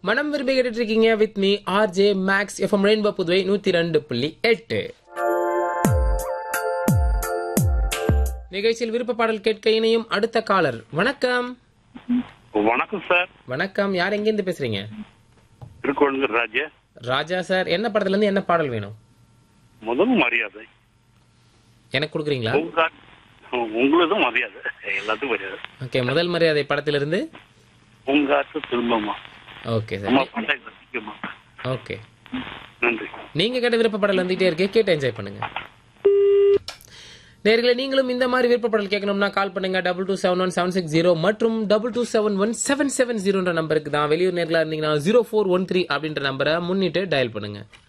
மனம் விரும்பி கேட்டுட்டு இருக்கீங்க with me R J Max FM rainbow Puduvai நூத்தி ரெண்டு புள்ளி எட்டு நிகழ்ச்சியில் விருப்ப பாடல் கேட்க இணையும் அடுத்த காலர் வணக்கம் வணக்கம் சார் வணக்கம் யார் எங்கேருந்து பேசுறீங்க திருக்கோளுங்கர் ராஜா ராஜா சார் என்ன படத்துல இருந்து என்ன பாடல் வேணும் முதல் மரியாதை எனக்கு கொடுக்குறீங்களா உங்க உங்களதும் மரியாதை எல்லாத்துக்கும் மரியாதை ஓகே முதல் மரியாதை படத்திலிருந்து உங்க ஆசை திரும்பமா ஓகே அம்மா சார் பண்டாய் ரசிக்கமா ஓகே நன்றி நீங்க கேட்ட விருப்ப பாடல் வந்துட்டே இருக்கே கேட்டு என்ஜாய் பண்ணுங்க நேர்களை நீங்களும் இந்த மாதிரி விருப்ப பாடல் கேட்கணும்னா கால் பண்ணுங்க double two seven one seven six zero மற்றும் double two seven one seven seven ஜீரோன்ற நம்பருக்கு தான் வெளியூர் நேர்களா இருந்தீங்கன்னா ஜீரோ ஃபோர் ஒன் த்ரீ அப்படின்ற நம்பரை முன்னிட்டு டயல் பண்ணுங்க